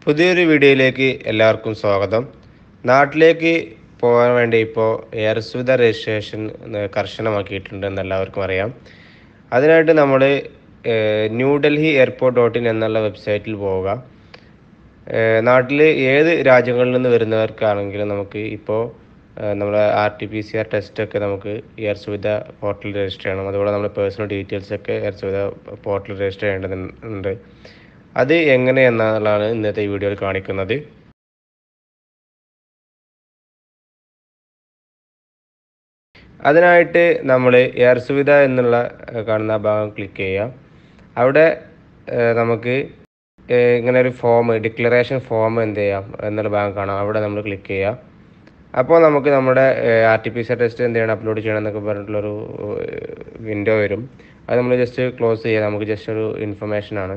പുതിയൊരു വീഡിയോയിലേക്ക് എല്ലാവർക്കും സ്വാഗതം നാട്ടിലേക്ക് പോകാൻ വേണ്ടി ഇപ്പോൾ എയർ സുവിധ രജിസ്ട്രേഷൻ ഏഹ്, കർശനമാക്കിയിട്ടുണ്ട് എന്ന് എല്ലാവർക്കും അറിയാം അതിനായിട്ട് നമ്മൾ ന്യൂഡൽഹി എയർപോർട്ട് ഡോട്ട് ഇൻ എന്നുള്ള വെബ്സൈറ്റിൽ പോവുക നാട്ടിൽ ഏത് രാജ്യങ്ങളിൽ നിന്ന് വരുന്നവർക്കാണെങ്കിലും നമുക്ക് ഇപ്പോൾ നമ്മുടെ R T P C R ടെസ്റ്റൊക്കെ നമുക്ക് എയർ സുവിധ പോർട്ടലിൽ രജിസ്റ്റർ ചെയ്യണം അതുപോലെ നമ്മുടെ പേഴ്സണൽ ഡീറ്റെയിൽസ് ഒക്കെ എയർ സുവിധ പോർട്ടലിൽ രജിസ്റ്റർ ചെയ്യേണ്ടതുണ്ട് അത് എങ്ങനെ എന്നുള്ളതാണ് ഇന്നത്തെ ഈ വീഡിയോയിൽ കാണിക്കുന്നത് അതിനായിട്ട് നമ്മൾ എയർ സുവിധ എന്നുള്ള ഏഹ്, കാണുന്ന ആ ഭാഗം ക്ലിക്ക് ചെയ്യുക അവിടെ ഏഹ്, നമുക്ക് ഏഹ്, ഇങ്ങനെ ഒരു ഫോം ഡിക്ലറേഷൻ ഫോം എന്ത് ചെയ്യാം എന്നുള്ള ഭാഗം കാണാം അവിടെ നമ്മൾ ക്ലിക്ക് ചെയ്യുക അപ്പോൾ നമുക്ക് നമ്മുടെ R T P C test എന്ത് ചെയ്യണം അപ്ലോഡ് ചെയ്യണം എന്നൊക്കെ പറഞ്ഞിട്ടുള്ളൊരു വിൻഡോ വരും അത് നമ്മൾ ജസ്റ്റ് ക്ലോസ് ചെയ്യുക നമുക്ക് ജസ്റ്റ് ഒരു ഇൻഫർമേഷൻ ആണ്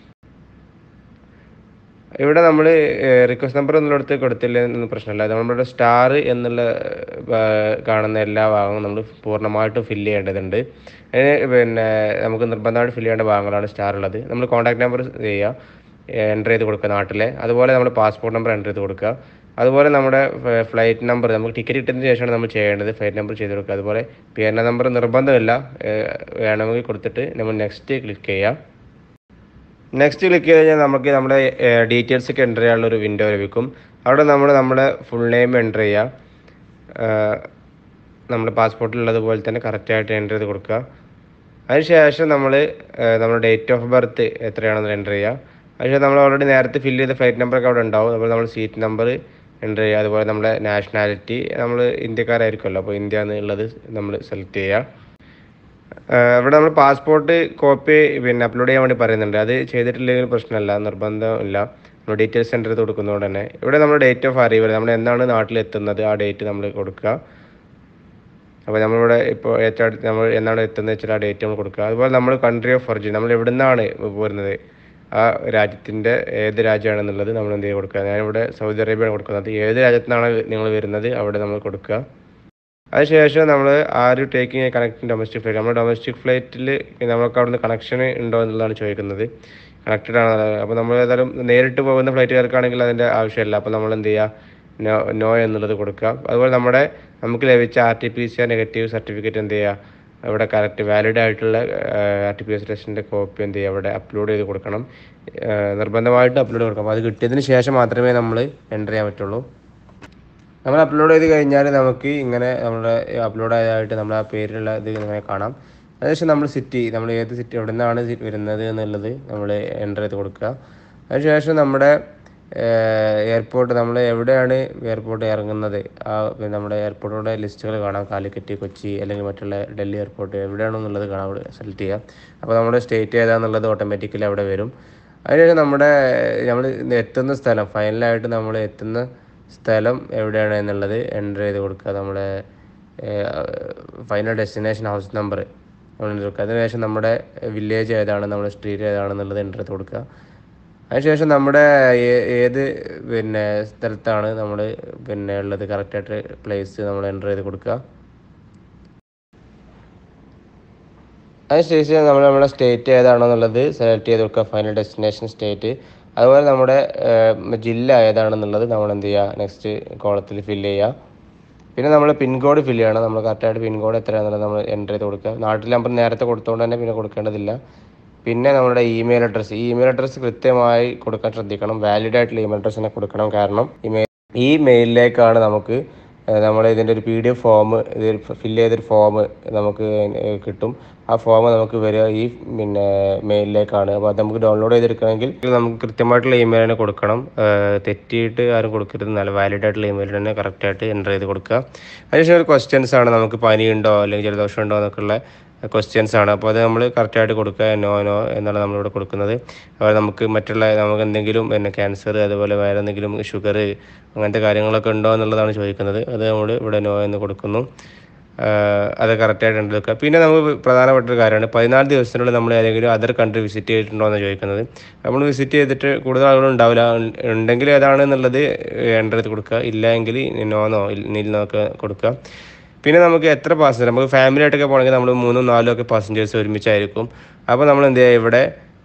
ഇവിടെ നമ്മൾ റിക്വസ്റ്റ് നമ്പർ എന്നുള്ളിടത്ത് കൊടുത്തില്ല എന്ന് പ്രശ്നമില്ല അത് നമ്മളുടെ സ്റ്റാർ എന്നുള്ള ഏഹ്, കാണുന്ന എല്ലാ ഭാഗങ്ങളും നമ്മൾ പൂർണ്ണമായിട്ടും ഫില്ല് ചെയ്യേണ്ടതുണ്ട് അതിന് പിന്നെ നമുക്ക് നിർബന്ധമായിട്ട് ഫില്ല് ചെയ്യേണ്ട ഭാഗങ്ങളാണ് സ്റ്റാർ ഉള്ളത് നമ്മൾ കോൺടാക്ട് നമ്പർ ചെയ്യുക എൻ്റർ ചെയ്ത് കൊടുക്കുക നാട്ടിലെ അതുപോലെ നമ്മുടെ പാസ്പോർട്ട് നമ്പർ എൻ്റർ ചെയ്ത് കൊടുക്കുക അതുപോലെ നമ്മുടെ ഫ്ലൈറ്റ് നമ്പർ നമുക്ക് ടിക്കറ്റ് കിട്ടിയതിന് ശേഷമാണ് നമ്മൾ ചെയ്യേണ്ടത് ഫ്ലൈറ്റ് നമ്പർ ചെയ്ത് കൊടുക്കുക അതുപോലെ പി എൻ നമ്പർ നിർബന്ധമില്ല ഏഹ്, വേണമെങ്കിൽ കൊടുത്തിട്ട് നമ്മൾ നെക്സ്റ്റ് ക്ലിക്ക് ചെയ്യാം നെക്സ്റ്റ് ക്ലിക്ക് ചെയ്ത് കഴിഞ്ഞാൽ നമുക്ക് നമ്മുടെ ഡീറ്റെയിൽസ് ഒക്കെ എൻ്റർ ചെയ്യാനുള്ള ഒരു വിൻഡോ ലഭിക്കും അവിടെ നമ്മൾ നമ്മുടെ ഫുൾ നെയിം എൻ്റർ ചെയ്യുക ഏഹ് നമ്മുടെ പാസ്പോർട്ടിലുള്ളതുപോലെ തന്നെ കറക്റ്റായിട്ട് എൻ്റർ ചെയ്ത് കൊടുക്കുക അതിനുശേഷം നമ്മൾ നമ്മുടെ ഡേറ്റ് ഓഫ് ബർത്ത് എത്രയാണെന്ന് എൻ്റർ ചെയ്യുക അതിനുശേഷം നമ്മൾ ഓൾറെഡി നേരത്തെ ഫില്ല് ചെയ്ത ഫ്ലൈറ്റ് നമ്പറൊക്കെ അവിടെ ഉണ്ടാവും അതുപോലെ നമ്മൾ സീറ്റ് നമ്പർ എൻ്റർ ചെയ്യുക അതുപോലെ നമ്മുടെ നാഷണാലിറ്റി നമ്മൾ ഇന്ത്യക്കാരായിരിക്കുമല്ലോ അപ്പോൾ ഇന്ത്യ എന്നുള്ളത് നമ്മൾ സെലക്ട് ചെയ്യുക ആഹ് ഇവിടെ നമ്മൾ പാസ്പോർട്ട് കോപ്പി പിന്നെ അപ്ലോഡ് ചെയ്യാൻ വേണ്ടി പറയുന്നുണ്ട് അത് ചെയ്തിട്ടില്ലെങ്കിൽ പ്രശ്നമല്ല നിർബന്ധമില്ല നമ്മൾ ഡീറ്റെയിൽസ് എൻ്റർ ചെയ്ത് കൊടുക്കുന്നതുകൊണ്ട് തന്നെ ഇവിടെ നമ്മൾ ഡേറ്റ് ഓഫ് അറൈവൽ നമ്മൾ എന്നാണ് നാട്ടിൽ എത്തുന്നത് ആ ഡേറ്റ് നമ്മൾ കൊടുക്കുക അപ്പോൾ നമ്മളിവിടെ ഇപ്പോൾ ഏറ്റവും അടുത്ത് നമ്മൾ എന്നാണ് എത്തുന്നത് വെച്ചാൽ ആ ഡേറ്റ് നമ്മൾ കൊടുക്കുക അതുപോലെ നമ്മൾ കൺട്രി ഓഫ് ഒറിജിൻ നമ്മൾ എവിടെ നിന്നാണ് പോരുന്നത് ആ രാജ്യത്തിൻ്റെ ഏത് രാജ്യമാണെന്നുള്ളത് നമ്മൾ എന്ത് ചെയ്ത് കൊടുക്കുക ഞാനിവിടെ സൗദി അറേബ്യയാണ് കൊടുക്കുന്നത് ഏത് രാജ്യത്തു നിന്നാണ് നിങ്ങൾ വരുന്നത് അവിടെ നമ്മൾ കൊടുക്കുക അതിനുശേഷം നമ്മൾ ആ ഒരു ടേക്കിംഗ് കണക്റ്റിംഗ് ഡൊമസ്റ്റിക് ഫ്ലൈറ്റ് നമ്മൾ ഡൊമസ്റ്റിക് ഫ്ലൈറ്റിൽ നമുക്ക് അവിടുന്ന് കണക്ഷൻ ഉണ്ടോ എന്നുള്ളതാണ് ചോദിക്കുന്നത് കണക്റ്റഡ് ആണ് അപ്പോൾ നമ്മൾ ഏതായാലും നേരിട്ട് പോകുന്ന ഫ്ലൈറ്റുകാർക്കാണെങ്കിൽ അതിൻ്റെ ആവശ്യമില്ല അപ്പോൾ നമ്മൾ എന്ത് ചെയ്യുക നോ നോ എന്നുള്ളത് കൊടുക്കുക അതുപോലെ നമ്മുടെ നമുക്ക് ലഭിച്ച R T P C R negative certificate എന്ത് ചെയ്യുക ഇവിടെ കറക്റ്റ് വാലിഡ് ആയിട്ടുള്ള ആർ ടി പി എസ് ടെസ്റ്റിൻ്റെ കോപ്പി എന്ത് ചെയ്യുക അവിടെ അപ്ലോഡ് ചെയ്ത് കൊടുക്കണം ഏഹ് നിർബന്ധമായിട്ട് അപ്ലോഡ് കൊടുക്കണം അപ്പോൾ അത് കിട്ടിയതിന് ശേഷം മാത്രമേ നമ്മൾ എൻ്റർ ചെയ്യാൻ പറ്റുള്ളൂ നമ്മൾ അപ്ലോഡ് ചെയ്ത് കഴിഞ്ഞാൽ നമുക്ക് ഇങ്ങനെ നമ്മുടെ അപ്ലോഡ് ആയതായിട്ട് നമ്മൾ ആ പേരിലുള്ള ഇത് ഇങ്ങനെ കാണാം അതിനുശേഷം നമ്മൾ സിറ്റി നമ്മൾ ഏത് സിറ്റി എവിടെ നിന്നാണ് സി- വരുന്നത് എന്നുള്ളത് നമ്മൾ എൻ്റർ ചെയ്ത് കൊടുക്കുക അതിനുശേഷം നമ്മുടെ എയർപോർട്ട് നമ്മൾ എവിടെയാണ് എയർപോർട്ട് ഇറങ്ങുന്നത് ആ പിന്നെ നമ്മുടെ എയർപോർട്ടിൻ്റെ ലിസ്റ്റുകൾ കാണാം കാലിക്കറ്റ് കൊച്ചി അല്ലെങ്കിൽ മറ്റുള്ള ഡൽഹി എയർപോർട്ട് എവിടെയാണെന്നുള്ളത് കാണാം അവിടെ സെലക്ട് ചെയ്യുക അപ്പോൾ നമ്മുടെ സ്റ്റേറ്റ് ഏതാണെന്നുള്ളത് ഓട്ടോമാറ്റിക്കലി അവിടെ വരും അതിനുശേഷം നമ്മുടെ നമ്മൾ എത്തുന്ന സ്ഥലം ഫൈനലായിട്ട് നമ്മൾ എത്തുന്ന സ്ഥലം എവിടെയാണ് എന്നുള്ളത് എൻ്റർ ചെയ്ത് കൊടുക്കുക നമ്മുടെ ഫൈനൽ ഡെസ്റ്റിനേഷൻ ഹൗസ് നമ്പർ നമ്മൾ enter കൊടുക്കുക അതിനുശേഷം നമ്മുടെ വില്ലേജ് ഏതാണ് നമ്മുടെ സ്ട്രീറ്റ് ഏതാണെന്നുള്ളത് എൻ്റർ ചെയ്ത് കൊടുക്കുക അതിനുശേഷം നമ്മുടെ ഏ- ഏത് പിന്നെ സ്ഥലത്താണ് നമ്മൾ പിന്നെ ഉള്ളത് കറക്റ്റായിട്ട് പ്ലേസ് നമ്മൾ എൻ്റർ ചെയ്ത് കൊടുക്കുക അതിനുശേഷം നമ്മൾ നമ്മുടെ സ്റ്റേറ്റ് ഏതാണെന്നുള്ളത് സെലക്ട് ചെയ്ത് കൊടുക്കുക ഫൈനൽ ഡെസ്റ്റിനേഷൻ സ്റ്റേറ്റ് അതുപോലെ നമ്മുടെ ഏഹ്, ജില്ല ഏതാണെന്നുള്ളത് നമ്മൾ എന്ത് ചെയ്യുക നെക്സ്റ്റ് കോളത്തിൽ ഫില്ല് ചെയ്യുക പിന്നെ നമ്മൾ പിൻകോഡ് ഫില്ല് ചെയ്യണം നമ്മൾ കറക്റ്റായിട്ട് പിൻകോഡ് എത്രയാണെന്നുള്ളത് നമ്മൾ എൻ്റർ ചെയ്ത് കൊടുക്കുക നാട്ടിൽ നമ്പർ നേരത്തെ കൊടുത്തുകൊണ്ട് തന്നെ പിന്നെ കൊടുക്കേണ്ടതില്ല പിന്നെ നമ്മുടെ ഇമെയിൽ അഡ്രസ്സ് ഈ ഇമെയിൽ അഡ്രസ്സ് കൃത്യമായി കൊടുക്കാൻ ശ്രദ്ധിക്കണം വാലിഡ് ആയിട്ടുള്ള ഇമെയിൽ അഡ്രസ്സ് തന്നെ കൊടുക്കണം കാരണം ഇമെയിൽ ഈ മെയിലിലേക്കാണ് നമുക്ക് നമ്മൾ ഇതിൻ്റെ ഒരു പി ഡി എഫ് ഫോം ഇത് ഫില്ല് ചെയ്തൊരു ഫോം നമുക്ക് ഏഹ് കിട്ടും ആ ഫോം നമുക്ക് വരിക ഈ പിന്നെ മെയിലിലേക്കാണ് അപ്പോൾ അത് നമുക്ക് ഡൗൺലോഡ് ചെയ്തെടുക്കണമെങ്കിൽ നമുക്ക് കൃത്യമായിട്ടുള്ള ഇമെയിൽ തന്നെ കൊടുക്കണം ഏഹ് തെറ്റിയിട്ട് ആരും കൊടുക്കരുത് നല്ല വാലിഡ് ആയിട്ടുള്ള ഇമെയിൽ തന്നെ കറക്റ്റായിട്ട് എൻ്റർ ചെയ്ത് കൊടുക്കുക അതിനുശേഷം ഒരു ക്വസ്റ്റ്യൻസ് ആണ് നമുക്ക് പനിയുണ്ടോ അല്ലെങ്കിൽ ജലദോഷം ഉണ്ടോ എന്നൊക്കെയുള്ള ക്വസ്റ്റ്യൻസ് ആണ് അപ്പോൾ അത് നമ്മൾ കറക്റ്റായിട്ട് കൊടുക്കുക നോ നോ എന്നാണ് നമ്മളിവിടെ കൊടുക്കുന്നത് അതുപോലെ നമുക്ക് മറ്റുള്ള നമുക്ക് എന്തെങ്കിലും പിന്നെ ക്യാൻസർ അതുപോലെ വേറെ എന്തെങ്കിലും ഷുഗർ അങ്ങനത്തെ കാര്യങ്ങളൊക്കെ ഉണ്ടോ എന്നുള്ളതാണ് ചോദിക്കുന്നത് അത് നമ്മൾ ഇവിടെ നോ എന്ന് കൊടുക്കുന്നു ആഹ് അത് കറക്റ്റായിട്ട് എടുക്കുക പിന്നെ നമുക്ക് പ്രധാനപ്പെട്ട ഒരു കാര്യമാണ് പതിനാല് ദിവസത്തിനുള്ളിൽ നമ്മൾ ഏതെങ്കിലും അതർ കൺട്രി വിസിറ്റ് ചെയ്തിട്ടുണ്ടോ എന്ന് ചോദിക്കുന്നത് നമ്മൾ വിസിറ്റ് ചെയ്തിട്ട് കൂടുതൽ ആളുകൾ ഉണ്ടാവില്ല ഉണ്ടെങ്കിൽ ഏതാണെന്നുള്ളത് എൻ്റർ ചെയ്ത് കൊടുക്കുക ഇല്ല എങ്കിൽ നോന്നോ നിന്നൊക്കെ കൊടുക്കുക പിന്നെ നമുക്ക് എത്ര പാസഞ്ചർ നമുക്ക് ഫാമിലി ആയിട്ടൊക്കെ പോകണമെങ്കിൽ നമ്മൾ മൂന്നും നാലും ഒക്കെ പാസഞ്ചേഴ്സ് ഒരുമിച്ചായിരിക്കും അപ്പോൾ നമ്മൾ എന്ത് ചെയ്യുക ഇവിടെ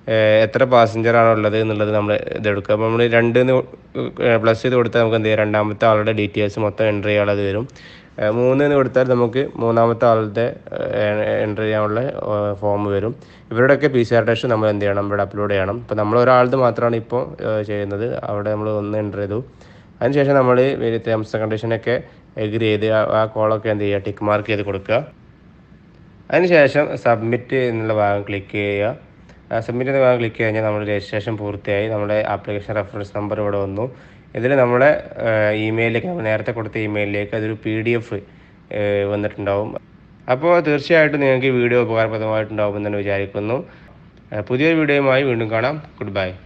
ഏഹ് എത്ര പാസഞ്ചർ ആണോ ഉള്ളത് എന്നുള്ളത് നമ്മൾ ഇതെടുക്കുക അപ്പോൾ നമ്മൾ രണ്ട് പ്ലസ് ചെയ്ത് കൊടുത്താൽ നമുക്ക് എന്ത് ചെയ്യാം രണ്ടാമത്തെ ആളുടെ ഡീറ്റെയിൽസ് മൊത്തം എൻ്റർ ചെയ്യാനുള്ളത് വരും ഏഹ് മൂന്ന് എന്ന് കൊടുത്താൽ നമുക്ക് മൂന്നാമത്തെ ആളുടെ എൻ്റർ ചെയ്യാനുള്ള ഫോം വരും ഇവരുടെയൊക്കെ പി സി ആർ ടെസ്റ്റ് നമ്മൾ എന്ത് ചെയ്യണം ഇവിടെ അപ്ലോഡ് ചെയ്യണം ഇപ്പോൾ നമ്മൾ ഒരാളത് മാത്രമാണ് ഇപ്പോൾ ഏഹ് ചെയ്യുന്നത് അവിടെ നമ്മൾ ഒന്ന് എൻ്റർ ചെയ്തു അതിനുശേഷം നമ്മൾ ടേംസ് ആൻഡ് കണ്ടീഷനൊക്കെ എഗ്രി ചെയ്ത് ആ- ആ കോളൊക്കെ എന്ത് ചെയ്യുക ടിക്ക് മാർക്ക് ചെയ്ത് കൊടുക്കുക അതിനുശേഷം സബ്മിറ്റ് എന്നുള്ള ഭാഗം ക്ലിക്ക് ചെയ്യുക സബ്മിറ്റ് എന്ന ഭാഗം ക്ലിക്ക് കഴിഞ്ഞാൽ നമ്മുടെ രജിസ്ട്രേഷൻ പൂർത്തിയായി നമ്മുടെ ആപ്ലിക്കേഷൻ റെഫറൻസ് നമ്പർ ഇവിടെ വന്നു ഇതിൽ നമ്മുടെ ഇമെയിലിലേക്ക് നമ്മൾ നേരത്തെ കൊടുത്ത ഇമെയിലിലേക്ക് അതൊരു പി ഡി എഫ് വന്നിട്ടുണ്ടാവും അപ്പോൾ തീർച്ചയായിട്ടും നിങ്ങൾക്ക് ഈ വീഡിയോ ഉപകാരപ്രദമായിട്ടുണ്ടാവുമെന്ന് തന്നെ വിചാരിക്കുന്നു ഏഹ് പുതിയൊരു വീഡിയോയുമായി വീണ്ടും കാണാം ഗുഡ് ബൈ